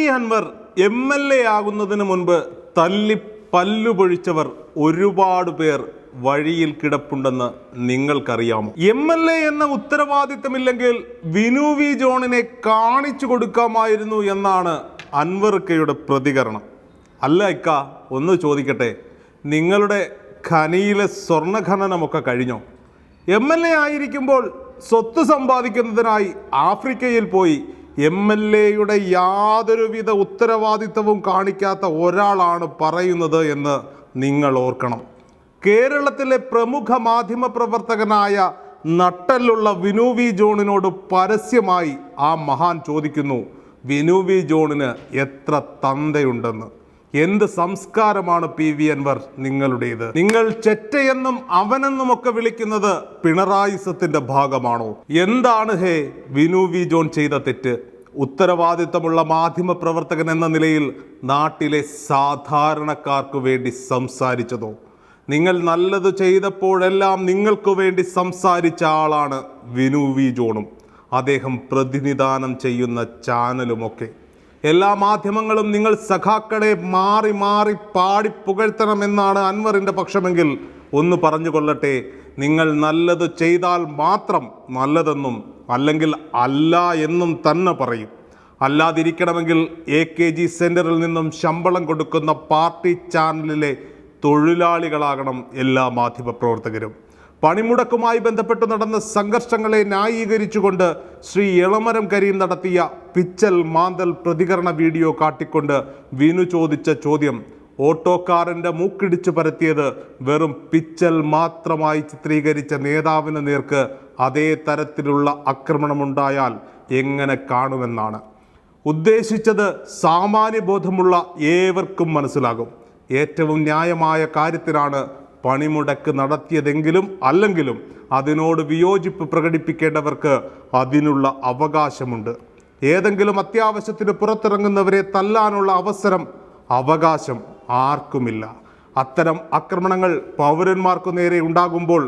Anwar M L A ആകുന്നതിന് മുൻപ് തല്ലി പല്ലുപൊഴിച്ചവർ ഒരുപാട് പേർ വഴിയിൽ കിടപ്പുണ്ടെന്ന് നിങ്ങൾക്കറിയാമോ എം എൽ എ എന്ന ഉത്തരവാദിത്തമില്ലെങ്കിൽ വിനു വി ജോണിനെ കാണിച്ചു കൊടുക്കാമായിരുന്നു എന്നാണ് അൻവർക്കയുടെ പ്രതികരണം അല്ല ഇക്ക ഒന്ന് ചോദിക്കട്ടെ നിങ്ങളുടെ ഖനിയിലെ സ്വർണ്ണഖനനമൊക്കെ കഴിഞ്ഞോ എം എൽ എ ആയിരിക്കുമ്പോൾ സ്വത്ത് സമ്പാദിക്കുന്നതിനായി ആഫ്രിക്കയിൽ പോയി എം എൽ എയുടെ യാതൊരുവിധ ഉത്തരവാദിത്തവും കാണിക്കാത്ത ഒരാളാണ് പറയുന്നത് എന്ന് നിങ്ങൾ ഓർക്കണം കേരളത്തിലെ പ്രമുഖ മാധ്യമ പ്രവർത്തകനായ നട്ടലുള്ള വിനു വി ജോണിനോട് പരസ്യമായി ആ മഹാൻ ചോദിക്കുന്നു വിനു വി ജോണിന് എത്ര തന്തയുണ്ടെന്ന് എന്ത് സംസ്കാരമാണ് പി വി അൻവർ നിങ്ങളുടേത് നിങ്ങൾ ചെറ്റയെന്നും അവനെന്നും ഒക്കെ വിളിക്കുന്നത് പിണറായിസത്തിന്റെ ഭാഗമാണോ എന്താണ് ഹേ വിനു വി ജോൺ ചെയ്ത തെറ്റ് ഉത്തരവാദിത്തമുള്ള മാധ്യമ പ്രവർത്തകൻ എന്ന നിലയിൽ നാട്ടിലെ സാധാരണക്കാർക്ക് വേണ്ടി സംസാരിച്ചതോ നിങ്ങൾ നല്ലത് ചെയ്തപ്പോഴെല്ലാം നിങ്ങൾക്ക് വേണ്ടി സംസാരിച്ച ആളാണ് വിനു വി ജോണും അദ്ദേഹം പ്രതിനിധാനം ചെയ്യുന്ന ചാനലുമൊക്കെ എല്ലാ മാധ്യമങ്ങളും നിങ്ങൾ സഖാക്കളെ മാറി മാറി പാടി പുകഴ്ത്തണമെന്നാണ് അൻവറിൻ്റെ പക്ഷമെങ്കിൽ ഒന്ന് പറഞ്ഞുകൊള്ളട്ടെ നിങ്ങൾ നല്ലത് ചെയ്താൽ മാത്രം നല്ലതെന്നും അല്ലെങ്കിൽ അല്ല എന്നും തന്നെ പറയും അല്ലാതിരിക്കണമെങ്കിൽ എ കെ ജി സെൻറ്ററിൽ നിന്നും ശമ്പളം കൊടുക്കുന്ന പാർട്ടി ചാനലിലെ തൊഴിലാളികളാകണം എല്ലാ മാധ്യമപ്രവർത്തകരും പണിമുടക്കുമായി ബന്ധപ്പെട്ട് നടന്ന സംഘർഷങ്ങളെ ന്യായീകരിച്ചുകൊണ്ട് ശ്രീ എളമരം കരീം നടത്തിയ പിച്ചൽ മാന്തൽ പ്രതികരണ വീഡിയോ കാട്ടിക്കൊണ്ട് വിനു ചോദിച്ച ചോദ്യം ഓട്ടോക്കാരൻ്റെ മൂക്കിടിച്ചു പരത്തിയത് വെറും പിച്ചൽ മാത്രമായി ചിത്രീകരിച്ച നേതാവിന് നേർക്ക് അതേ തരത്തിലുള്ള ആക്രമണമുണ്ടായാൽ എങ്ങനെ കാണുമെന്നാണ് ഉദ്ദേശിച്ചത് സാമാന്യബോധമുള്ള ഏവർക്കും മനസ്സിലാകും ഏറ്റവും ന്യായമായ കാര്യത്തിനാണ് പണിമുടക്ക് നടത്തിയതെങ്കിലും അല്ലെങ്കിലും അതിനോട് വിയോജിപ്പ് പ്രകടിപ്പിക്കേണ്ടവർക്ക് അതിനുള്ള അവകാശമുണ്ട് ഏതെങ്കിലും അത്യാവശ്യത്തിന് പുറത്തിറങ്ങുന്നവരെ തല്ലാനുള്ള അവസരം അവകാശം ആർക്കുമില്ല അത്തരം ആക്രമണങ്ങൾ പൗരന്മാർക്കു നേരെ ഉണ്ടാകുമ്പോൾ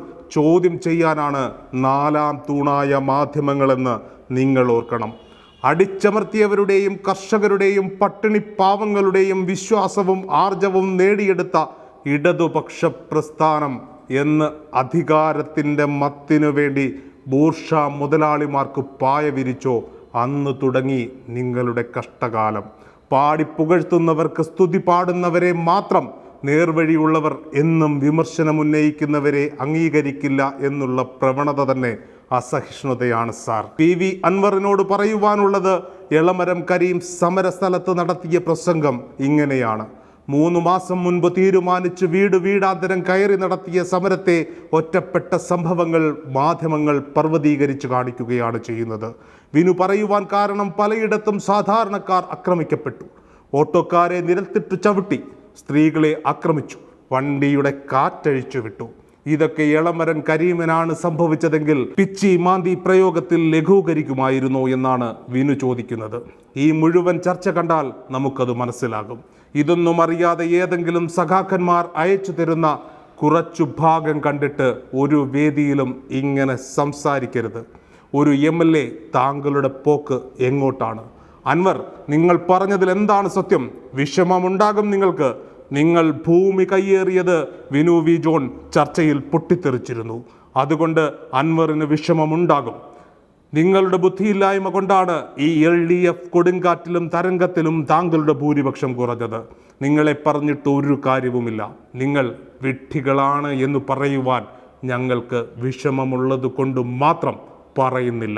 ചോദ്യം ചെയ്യാനാണ് നാലാം തൂണായ മാധ്യമങ്ങളെന്ന് നിങ്ങൾ ഓർക്കണം അടിച്ചമർത്തിയവരുടെയും കർഷകരുടെയും പട്ടിണി പാവങ്ങളുടെയും വിശ്വാസവും ആർജവും നേടിയെടുത്ത ഇടതുപക്ഷ പ്രസ്ഥാനം എന്ന് അധികാരത്തിൻ്റെ മത്തിനു വേണ്ടി ബൂർഷ മുതലാളിമാർക്ക് പായ വിരിച്ചോ അന്ന് തുടങ്ങി നിങ്ങളുടെ കഷ്ടകാലം പാടി പുകഴ്ത്തുന്നവർക്ക് സ്തുതി പാടുന്നവരെ മാത്രം നേർവഴിയുള്ളവർ എന്നും വിമർശനം ഉന്നയിക്കുന്നവരെ അംഗീകരിക്കില്ല എന്നുള്ള പ്രവണത തന്നെ അസഹിഷ്ണുതയാണ് സാർ പി വി അൻവറിനോട് പറയുവാനുള്ളത് എളമരം കരീം സമരസ്ഥലത്ത് നടത്തിയ പ്രസംഗം ഇങ്ങനെയാണ് മൂന്ന് മാസം മുൻപ് തീരുമാനിച്ച് വീട് വീടാന്തരം കയറി നടത്തിയ സമരത്തെ ഒറ്റപ്പെട്ട സംഭവങ്ങൾ മാധ്യമങ്ങൾ പർവ്വതീകരിച്ച് കാണിക്കുകയാണ് ചെയ്യുന്നത് വിനു പറയുവാൻ കാരണം പലയിടത്തും സാധാരണക്കാർ ആക്രമിക്കപ്പെട്ടു ഓട്ടോക്കാരെ നിരത്തിട്ട് ചവിട്ടി സ്ത്രീകളെ ആക്രമിച്ചു വണ്ടിയുടെ കാറ്റഴിച്ചു വിട്ടു ഇതൊക്കെ ഇളമരൻ കരീമനാണ് സംഭവിച്ചതെങ്കിൽ പിച്ചി മാന്തി പ്രയോഗത്തിൽ ലഘൂകരിക്കുമായിരുന്നോ എന്നാണ് വിനു ചോദിക്കുന്നത് ഈ മുഴുവൻ ചർച്ച കണ്ടാൽ നമുക്കത് മനസ്സിലാകും ഇതൊന്നും അറിയാതെ ഏതെങ്കിലും സഖാക്കന്മാർ അയച്ചു തരുന്ന കുറച്ചു ഭാഗം കണ്ടിട്ട് ഒരു വേദിയിലും ഇങ്ങനെ സംസാരിക്കരുത് ഒരു എം എൽ എ താങ്കളുടെ പോക്ക് എങ്ങോട്ടാണ് അൻവർ നിങ്ങൾ പറഞ്ഞതിൽ എന്താണ് സത്യം വിഷമമുണ്ടാകും നിങ്ങൾക്ക് നിങ്ങൾ ഭൂമി കയ്യേറിയത് വിനു വി ജോൺ ചർച്ചയിൽ പൊട്ടിത്തെറിച്ചിരുന്നു അതുകൊണ്ട് അൻവറിന് വിഷമമുണ്ടാകും നിങ്ങളുടെ ബുദ്ധിയില്ലായ്മ കൊണ്ടാണ് ഈ എൽ ഡി എഫ് കൊടുങ്കാറ്റിലും തരംഗത്തിലും താങ്കളുടെ ഭൂരിപക്ഷം കുറഞ്ഞത് നിങ്ങളെ പറഞ്ഞിട്ട് ഒരു കാര്യവുമില്ല നിങ്ങൾ വിഡ്ഢികളാണ് എന്ന് പറയുവാൻ ഞങ്ങൾക്ക് വിഷമമുള്ളത് കൊണ്ട് മാത്രം പറയുന്നില്ല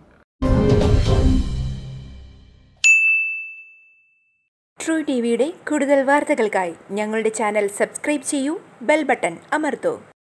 ട്രൂ ടി വിയുടെ കൂടുതൽ വാർത്തകൾക്കായി ഞങ്ങളുടെ ചാനൽ സബ്സ്ക്രൈബ് ചെയ്യൂ ബെൽ ബട്ടൺ അമർത്തൂ